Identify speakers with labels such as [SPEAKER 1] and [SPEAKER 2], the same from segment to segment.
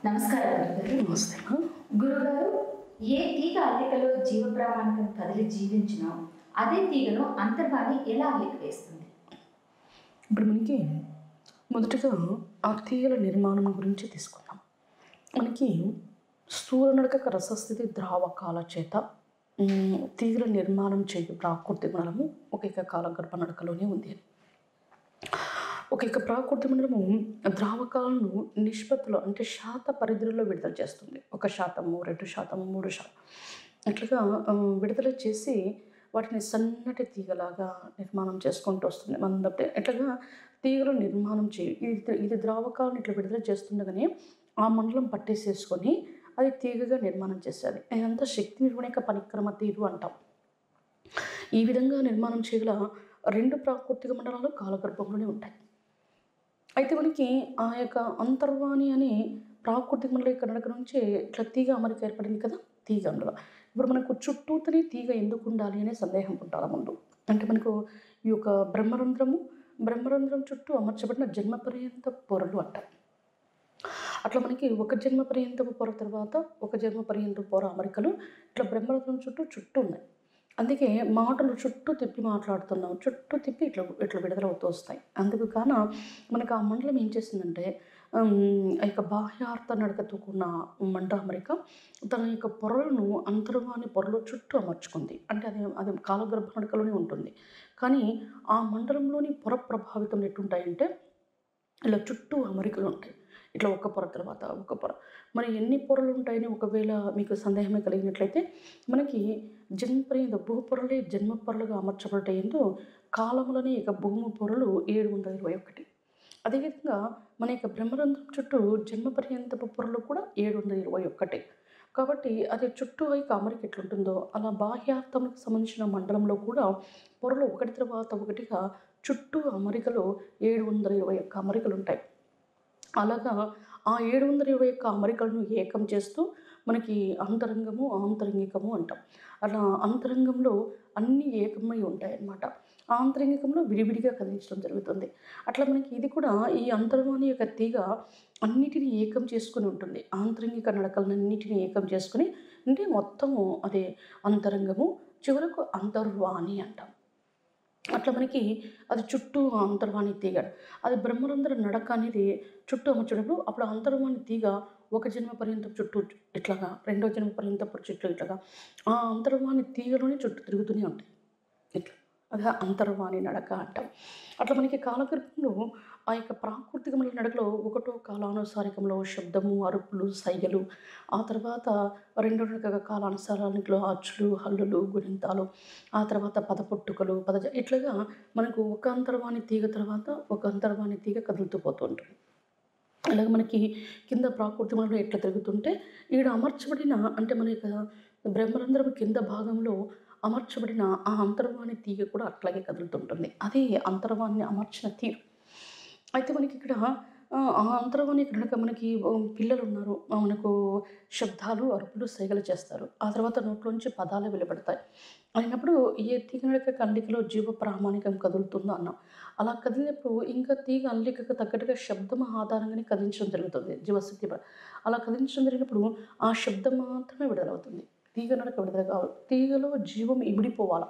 [SPEAKER 1] నమస్కారం గురుగారు
[SPEAKER 2] నమస్తే
[SPEAKER 1] గురుగారు ఏ తీగ అల్లికలో జీవ ప్రామాణికం కదిలి జీవించినో అదే తీగను అంతర్వాణి ఎలా అల్లిక వేస్తుంది
[SPEAKER 2] ఇప్పుడు మనకి మొదటగా ఆ తీగల నిర్మాణం గురించి తీసుకుందాం మనకి స్థూల నడక రసస్థితి ద్రావకాల చేత ఉమ్, తీగల నిర్మాణం చేయు ప్రాకృతి మండలము ఒకేక కాల గర్భ నడకలోనే ఉంది అని ఒకేక ప్రాకృతి మండలము ద్రావకాలను నిష్పత్తిలో అంటే శాత పరిధిలో విడుదల చేస్తుంది ఒక శాతము రెండు శాతము మూడు శాతం ఇట్లుగా ఆ, విడుదల చేసి వాటిని సన్నటి తీగలాగా నిర్మాణం చేసుకుంటూ వస్తుంది మందపే ఇట్లాగా తీగలు నిర్మాణం చేయి ఇది ఇది ద్రావకాలను ఇట్లా విడుదల చేస్తుండగానే ఆ మండలం పట్టేసేసుకొని అది తీగగా నిర్మాణం చేసేది ఇదంతా శక్తి నిర్వహణ పరిక్రమ తీరు అంటాం ఈ విధంగా నిర్మాణం చేయగల రెండు ప్రాకృతిక మండలాలు కాలగర్భంలోనే ఉంటాయి అయితే మనకి ఆ యొక్క అంతర్వాణి అనే ప్రాకృతిక మండలం ఇక్కడ నడక నుంచి ఇట్లా తీగ అమరిక ఏర్పడింది కదా తీగ అందులో ఇప్పుడు మనకు చుట్టూతనే తీగ ఎందుకు ఉండాలి అనే సందేహం పుట్టాల ముందు అంటే మనకు ఈ యొక్క బ్రహ్మరంధ్రము బ్రహ్మరంధ్రం చుట్టూ అమర్చబడిన జన్మ పర్యంత పొరలు అంటారు అట్లా మనకి ఒక జన్మ పర్యంతపు పొర తర్వాత ఒక జన్మ పర్యంత పొర అమరికలు ఇట్లా బ్రహ్మరంధ్రం చుట్టూ చుట్టూ ఉన్నాయి అందుకే మాటలు చుట్టూ తిప్పి మాట్లాడుతున్నాం చుట్టూ తిప్పి ఇట్లా ఇట్లా విడుదలవుతూ వస్తాయి అందుకు కాన మనకు ఆ మండలం ఏం చేసిందంటే ఉమ్, ఆ యొక్క బాహ్యార్థ నడకతో కూడిన మంట అమరిక తన యొక్క పొరలను అంతర్వాణి పొరలో చుట్టూ అమర్చుకుంది అంటే అది అది కాలగర్భ నడకలోనే ఉంటుంది కానీ ఆ మండలంలోని పొర ప్రభావితం ఎట్టుంటాయంటే ఇలా చుట్టూ అమరికలు ఉంటాయి ఇట్లా ఒక పొర తర్వాత ఒక పొర మరి ఎన్ని పొరలు ఉంటాయని ఒకవేళ మీకు సందేహమే కలిగినట్లయితే మనకి జన్మపర్యంత భూ పొరలే జన్మ పొరలుగా అమర్చబడటందు కాలములని ఇక భూమి పొరలు ఏడు వందల ఇరవై ఒకటి అదేవిధంగా మన యొక్క బ్రహ్మరంధ్రం చుట్టూ జన్మ పర్యంతపు పొరలు కూడా ఏడు వందల ఇరవై ఒకటి కాబట్టి అది చుట్టూ ఇక అమరిక ఎట్లుంటుందో అలా బాహ్యార్థంకి సంబంధించిన మండలంలో కూడా పొరలు ఒకటి తర్వాత ఒకటిగా చుట్టూ అమరికలు ఏడు వందల ఇరవై ఒక్క అమరికలు ఉంటాయి అలాగా ఆ ఏడు వందల ఇరవై ఒక్క అమరికలను ఏకం చేస్తూ మనకి అంతరంగము ఆంతరంగికము అంటాం అలా అంతరంగంలో అన్నీ ఏకమై ఉంటాయి అన్నమాట ఆంతరంగికంలో విడివిడిగా కదిలించడం జరుగుతుంది అట్లా మనకి ఇది కూడా ఈ అంతర్వాణి యొక్క తీగ అన్నిటినీ ఏకం చేసుకుని ఉంటుంది ఆంతరంగిక నడకలన్నిటిని ఏకం చేసుకుని అంటే మొత్తము అదే అంతరంగము చివరకు అంతర్వాణి అంటాం అట్లా మనకి అది చుట్టూ అంతర్వాణి తీగ అది బ్రహ్మరంధ్ర నడక అనేది చుట్టూ అమర్చడప్పుడు అప్పుడు అంతర్వాణి తీగ ఒక జన్మ పర్యంతం చుట్టూ ఇట్లాగా రెండో జన్మ పర్యంతం చుట్టూ ఇట్లాగా ఆ అంతర్వాణి తీగలోనే చుట్టూ తిరుగుతూనే ఉంటాయి ఇట్లా అదే అంతర్వాణి నడక అంటాం అట్లా మనకి కాలగర్భంలో ఆ యొక్క ప్రాకృతికమైన నడకలో ఒకటో కాలానుసారికంలో శబ్దము అరుపులు సైగలు ఆ తర్వాత రెండో నడక కాలానుసారానిలో అచ్చులు హల్లులు గుణింతాలు ఆ తర్వాత పదపుట్టుకలు పద ఇట్లాగా మనకు ఒక అంతర్వాణి తీగ తర్వాత ఒక అంతర్వాణి తీగ కదులుతూ పోతుంటుంది అలాగే మనకి కింద ప్రాకృతి మనలో ఎట్లా తిరుగుతుంటే ఈడ అమర్చబడిన అంటే మన యొక్క బ్రహ్మరంధ్రం కింద భాగంలో అమర్చబడిన ఆ అంతర్వాణి తీగ కూడా అట్లాగే కదులుతుంటుంది అదే అంతర్వాణి అమర్చిన తీరు అయితే మనకి ఇక్కడ ఆ, ఆ అంతర్వాణి కనుక మనకి ఓ, పిల్లలు ఉన్నారు ఆ, మనకు శబ్దాలు అరుపులు సైగలు చేస్తారు ఆ తర్వాత నోట్లోంచి పదాలు వెలువడతాయి అయినప్పుడు ఏ తీగ నడక కండికలో జీవ ప్రామాణికం కదులుతుందో అన్నాం అలా కదిలినప్పుడు ఇంకా తీగ అల్లికకు తగ్గట్టుగా శబ్దం ఆధారంగానే కదిలించడం జరుగుతుంది జీవశక్తి ప- అలా కదిలించడం జరిగినప్పుడు ఆ శబ్దం మాత్రమే విడుదలవుతుంది తీగ నడక విడుదల కావాలి తీగలో జీవం ఇమిడిపోవాలి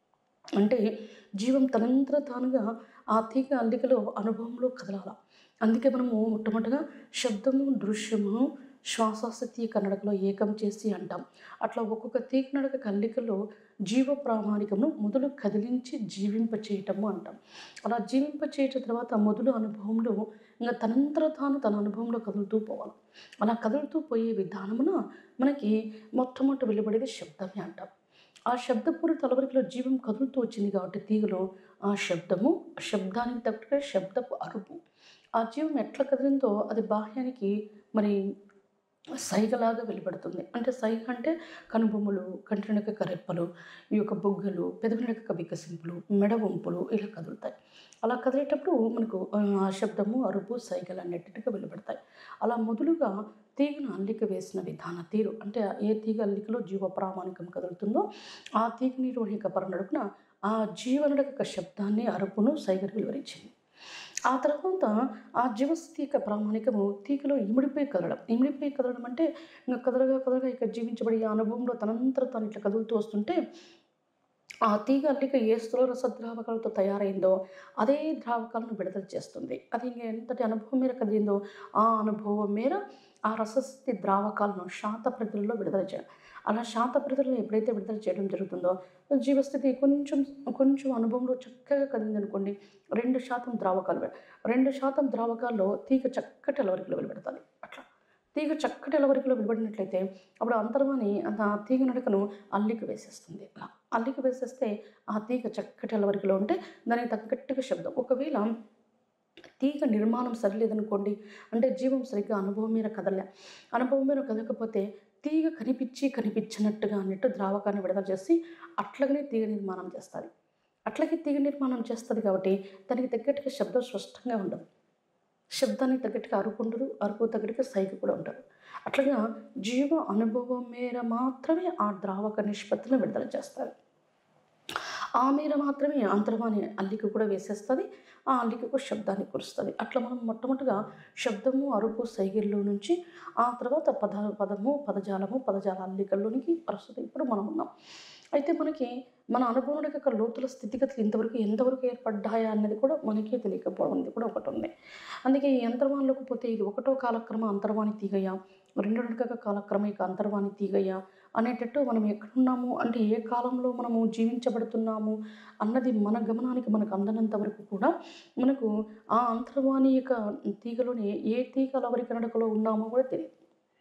[SPEAKER 2] అంటే జీవం తనంతర తానుగా ఆ తీగ అల్లికలో అనుభవంలో కదలాల అందుకే మనము మొట్టమొదటిగా శబ్దము దృశ్యము శ్వాసశక్తి కన్నడకలో ఏకం చేసి అంటాం అట్లా ఒక్కొక్క తీగ నడక కల్లికలో జీవ ప్రామాణికమును మొదలు కదిలించి జీవింప చేయటము అంటాం అలా జీవింప చేయటం తర్వాత మొదలు అనుభవంలో ఇంకా తనంతర తాను తన అనుభవంలో కదులుతూ పోవాలి అలా కదులుతూ పోయే విధానమున మనకి మొట్టమొదటి వెలువడేది శబ్దమే అంటాం ఆ శబ్దపూరి తలవరికలో జీవం కదులుతూ వచ్చింది కాబట్టి తీగలో ఆ శబ్దము ఆ శబ్దానికి తగ్గట్టుగా శబ్దపు అరుపు ఆ జీవం ఎట్లా కదిలిందో అది బాహ్యానికి మరి సైగలాగా వెలువడుతుంది అంటే సైగ అంటే కనుబొమ్మలు కంటినక కరెప్పలు ఈ యొక్క బొగ్గలు పెదవినక వికసింపులు మెడ వంపులు ఇలా కదులుతాయి అలా కదిలేటప్పుడు మనకు ఆ, ఆ శబ్దము అరుపు సైగలు అన్నిటిగా వెలువడతాయి అలా మొదలుగా తీగను అల్లిక వేసిన విధాన తీరు అంటే ఏ తీగ అల్లికలో జీవ ప్రామాణికం కదులుతుందో ఆ తీగ నిర్వహిక పరనడుపున ఆ జీవనడక శబ్దాన్ని అరుపును సైగలు వివరించింది ఆ తర్వాత ఆ జీవస్థితి యొక్క ప్రామాణికము తీగలో ఇమిడిపోయి కదలడం ఇమిడిపోయి కదలడం అంటే ఇంకా కదలగా కదలగా ఇక జీవించబడి ఆ అనుభవంలో తనంతర తాను ఇట్లా కదులుతూ వస్తుంటే ఆ తీగ అల్లిక ఏ స్థూల రస ద్రావకాలతో తయారైందో అదే ద్రావకాలను విడుదల చేస్తుంది అది ఇంకా ఎంతటి అనుభవం మేర కదిలిందో ఆ అనుభవం మేర ఆ రసస్థితి ద్రావకాలను శాత ప్రతులలో విడుదల చేయాలి అలా శాత ప్రతులను ఎప్పుడైతే విడుదల చేయడం జరుగుతుందో జీవస్థితి కొంచెం కొంచెం అనుభవంలో చక్కగా కదిలిందనుకోండి రెండు శాతం ద్రావకాలు వె- రెండు శాతం ద్రావకాల్లో తీగ చక్కటి అలవరికలు వెలువడతాయి అట్లా తీగ చక్కటి అలవరికలో వెలువడినట్లయితే అప్పుడు అంతర్వాణి ఆ తీగ నడకను అల్లిక వేసేస్తుంది అలా అల్లిక వేసేస్తే ఆ తీగ చక్కటి అలవరికలో ఉంటే దానికి తగ్గట్టుగా శబ్దం ఒకవేళ తీగ నిర్మాణం సరిలేదనుకోండి అంటే జీవం సరిగ్గా అనుభవం మీద కదలే అనుభవం మీద కదలకపోతే తీగ కనిపించి కనిపించినట్టుగా అన్నట్టు ద్రావకాన్ని విడుదల చేసి అట్లాగనే తీగ నిర్మాణం చేస్తుంది అట్లాగే తీగ నిర్మాణం చేస్తుంది కాబట్టి దానికి తగ్గట్టుగా శబ్దం స్పష్టంగా ఉండదు శబ్దానికి తగ్గట్టుగా అరుపు ఉండదు అరుపు తగ్గట్టుగా సైగ కూడా ఉండదు అట్లాగా జీవ అనుభవం మేర మాత్రమే ఆ ద్రావక నిష్పత్తిని విడుదల చేస్తారు ఆ మేర మాత్రమే అంతర్వాణి అల్లిక కూడా వేసేస్తుంది ఆ అల్లికకు శబ్దాన్ని కురుస్తుంది అట్లా మనం మొట్టమొదటిగా శబ్దము అరుపు సైగిల్లో నుంచి ఆ తర్వాత పద పదము పదజాలము పదజాల అల్లికల్లోనికి ప్రస్తుతం ఇప్పుడు మనం ఉన్నాం అయితే మనకి మన అనుభవం యొక్క లోతుల స్థితిగతులు ఇంతవరకు ఎంతవరకు ఏర్పడ్డాయా అన్నది కూడా మనకే తెలియకపోవడం అనేది కూడా ఒకటి ఉంది అందుకే ఈ అంతర్వాణిలోకి పోతే ఇది ఒకటో కాలక్రమ అంతర్వాణి తీగయ్య రెండో నడక కాలక్రమ ఇక అంతర్వాణి తీగయ్య అనేటట్టు మనం ఎక్కడున్నాము అంటే ఏ కాలంలో మనము జీవించబడుతున్నాము అన్నది మన గమనానికి మనకు అందనంత వరకు కూడా మనకు ఆ అంతర్వాణి యొక్క తీగలోనే ఏ తీగ అలవరిక నడకలో ఉన్నామో కూడా తెలియదు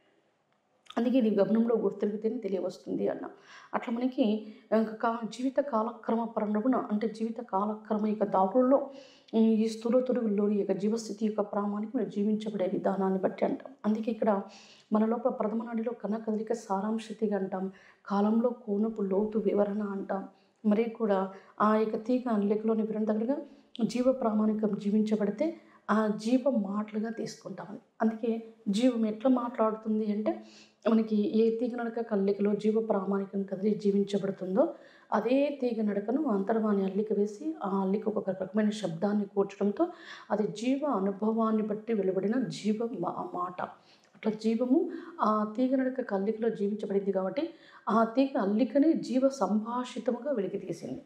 [SPEAKER 2] అందుకే ఇది గమనంలో గుర్తిరిగితేనే తెలియవస్తుంది అన్న అట్లా మనకి ఇంకా కా జీవిత కాలక్రమ పరంగా అంటే జీవిత కాలక్రమ యొక్క దారుల్లో ఉమ్, ఈ స్థూల తొడుగుల్లోని యొక్క జీవస్థితి యొక్క ప్రామాణికం జీవించబడే విధానాన్ని బట్టి అంటాం అందుకే ఇక్కడ మన లోపల ప్రథమ నాడిలో కణ కదలిక సారాంశతిగా అంటాం కాలంలో కోనపు లోతు వివరణ అంటాం మరి కూడా ఆ యొక్క తీగ లెక్కలోని వివరణ దగ్గరగా జీవ ప్రామాణికం జీవించబడితే ఆ జీవం మాటలుగా తీసుకుంటామని అందుకే జీవం ఎట్లా మాట్లాడుతుంది అంటే మనకి ఏ తీగ నడక కల్లికలో జీవ ప్రామాణికం కదిలి జీవించబడుతుందో అదే తీగ నడకను అంతర్వాణి అల్లిక వేసి ఆ అల్లిక ఒక రకమైన శబ్దాన్ని కూర్చడంతో అది జీవ అనుభవాన్ని బట్టి వెలువడిన జీవ మా- మాట అట్లా జీవము ఆ తీగ నడక కల్లికలో జీవించబడింది కాబట్టి ఆ తీగ అల్లికనే జీవ సంభాషితముగా వెలికి తీసింది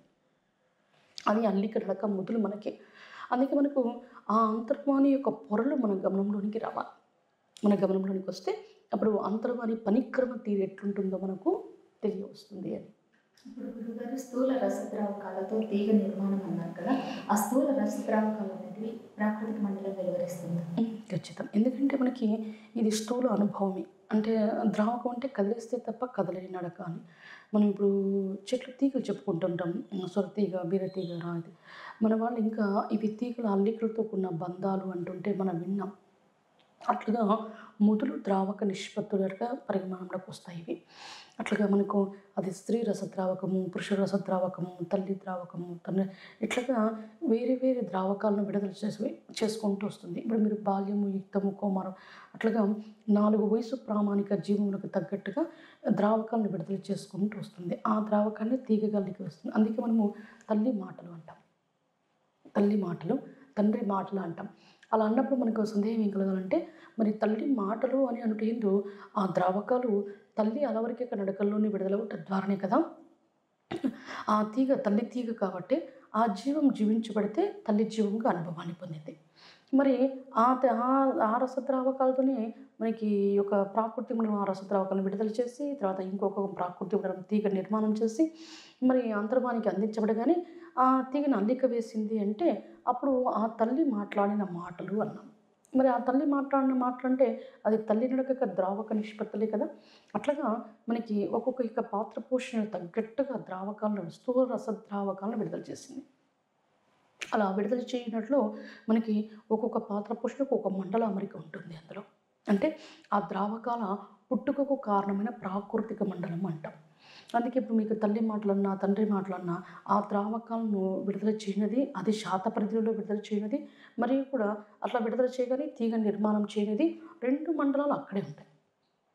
[SPEAKER 2] అది అల్లిక నడక మొదలు మనకి అందుకే మనకు ఆ అంతర్వాణి యొక్క పొరలు మన గమనంలోనికి రావాలి మన గమనంలోనికి వస్తే అప్పుడు అంతర్వాణి పనిక్రమ తీరు ఎట్లుంటుందో మనకు తెలియవస్తుంది అని
[SPEAKER 1] ఇప్పుడు గురుగారు స్థూల రసద్రావకాలతో తీగ నిర్మాణం అన్నారు కదా ఆ స్థూల రసద్రావకాలు అనేటివి ప్రాకృతిక మండలం వెలువరిస్తుంది
[SPEAKER 2] ఖచ్చితం ఎందుకంటే మనకి ఇది స్థూల అనుభవమే అంటే ద్రావకం అంటే కదిలిస్తే తప్ప కదలేని నడక అని మనం ఇప్పుడు చెట్లు తీగలు చెప్పుకుంటుంటాం సొర తీగ బీర తీగ రాది మన వాళ్ళు ఇంకా ఇవి తీగల అల్లికలతో కూడిన బంధాలు అంటుంటే మనం విన్నాం అట్లుగా మొదలు ద్రావక నిష్పత్తులుగా పరిమాణంలోకి వస్తాయి ఇవి అట్లుగా మనకు అది స్త్రీ రసద్రావకము పురుష రసద్రావకము తల్లి ద్రావకము తల్లి ఇట్లాగా వేరే వేరే ద్రావకాలను విడుదల చేసి చేసుకుంటూ వస్తుంది ఇప్పుడు మీరు బాల్యము యుక్తము కోమారం అట్లాగా నాలుగు వయసు ప్రామాణిక జీవములకు తగ్గట్టుగా ద్రావకాలను విడుదల చేసుకుంటూ వస్తుంది ఆ ద్రావకాన్ని తీగగల్లికి వస్తుంది అందుకే మనము తల్లి మాటలు అంటాం తల్లి మాటలు తండ్రి మాటలు అంటాం అలా అన్నప్పుడు మనకు సందేహం ఏం కలగాలంటే మరి తల్లి మాటలు అని అంటే ఆ ద్రావకాలు తల్లి అలవరిక నడకల్లోని విడుదల ద్వారానే కదా ఆ తీగ తల్లి తీగ కాబట్టి ఆ జీవం జీవించబడితే తల్లి జీవంగా అనుభవాన్ని పొందింది మరి ఆ త- ఆ- ఆ రసద్రావకాలతోనే మనకి ఒక ప్రాకృతిక మండలం ఆ రసద్రావకాలను విడుదల చేసి తర్వాత ఇంకొక ప్రాకృతిక మండలం తీగ నిర్మాణం చేసి మరి అంతర్వానికి అందించబడగానే ఆ తీగను అల్లిక వేసింది అంటే అప్పుడు ఆ తల్లి మాట్లాడిన మాటలు అన్నాం మరి ఆ తల్లి మాట్లాడిన మాటలు అంటే అది తల్లి నడక ద్రావక నిష్పత్తులే కదా అట్లాగా మనకి ఒక్కొక్క యొక్క పాత్ర పోషణ తగ్గట్టుగా ద్రావకాలను స్థూల రస ద్రావకాలను విడుదల చేసింది అలా విడుదల చేయనట్లు మనకి ఒక్కొక్క పాత్ర పోషణకు ఒక మండల అమరిక ఉంటుంది అందులో అంటే ఆ ద్రావకాల పుట్టుకకు కారణమైన ప్రాకృతిక మండలం అంటాం అందుకే ఇప్పుడు మీకు తల్లి మాటలన్నా తండ్రి మాటలన్నా ఆ ద్రావకాలను విడుదల చేయనిది అది శాత పరిధిలో విడుదల చేయనిది మరియు కూడా అట్లా విడుదల చేయగానే తీగ నిర్మాణం చేయనిది రెండు మండలాలు అక్కడే ఉంటాయి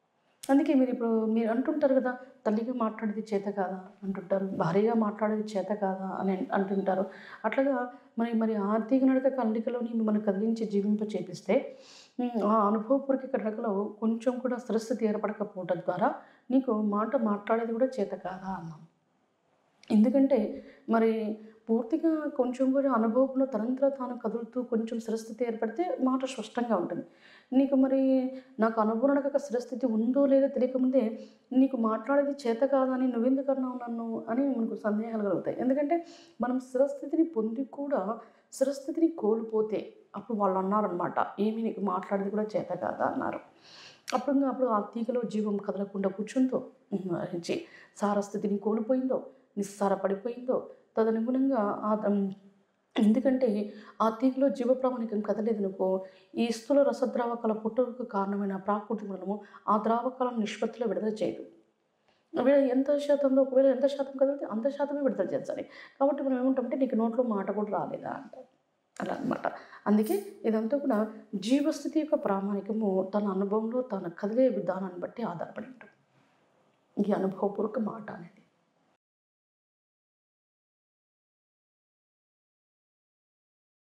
[SPEAKER 2] అందుకే మీరు ఇప్పుడు మీరు అంటుంటారు కదా తల్లిగా మాట్లాడేది చేత కాదా అంటుంటారు భార్యగా మాట్లాడేది చేత కాదా అని అంటుంటారు అట్లాగా మరి మరి ఆర్థిక నడక కదలికలోని మిమ్మల్ని కదిలించి జీవింప చేపిస్తే ఉమ్, ఆ అనుభవపూర్వక నడకలో కొంచెం కూడా స్థిరస్థితి ఏర్పడకపోవడం ద్వారా నీకు మాట మాట్లాడేది కూడా చేత కాదా అన్నాం ఎందుకంటే మరి పూర్తిగా కొంచెం కూడా అనుభవంలో తనంతర తాను కదులుతూ కొంచెం స్థిరస్థితి ఏర్పడితే మాట స్పష్టంగా ఉంటుంది నీకు మరి నాకు అనుభవం స్థిరస్థితి ఉందో లేదో తెలియకముందే నీకు మాట్లాడేది చేత కాదని నువ్వెందుకు అన్నావు నన్ను అని మనకు సందేహాలు కలుగుతాయి ఎందుకంటే మనం స్థిరస్థితిని పొంది కూడా స్థిరస్థితిని కోల్పోతే అప్పుడు వాళ్ళు అన్నారనమాట ఏమి నీకు మాట్లాడేది కూడా చేత కాదా అన్నారు అప్పుడు ఇంకా అప్పుడు ఆ తీగలో జీవం కదలకుండా కూర్చుందో వహించి సారస్థితిని కోల్పోయిందో నిస్సార పడిపోయిందో తదనుగుణంగా ఆ ఉమ్, ఎందుకంటే ఆ తీగలో జీవప్రామాణికం కదలేదనుకో ఈ స్థూల రసద్రావకాల పుట్టుకు కారణమైన ప్రాకృతి మూలము ఆ ద్రావకాలను నిష్పత్తిలో విడుదల చేయదు విడ ఎంత శాతంలో ఒకవేళ ఎంత శాతం కదిలితే అంత శాతమే విడుదల చేయాలి కాబట్టి మనం ఏమంటామంటే నీకు నోట్లో మాట కూడా రాలేదా అంటాం అలా అన్నమాట అందుకే ఇదంతా కూడా జీవస్థితి యొక్క ప్రామాణికము తన అనుభవంలో తన కదిలే విధానాన్ని బట్టి ఆధారపడి ఉంటుంది ఈ అనుభవపూర్వక మాట అనేది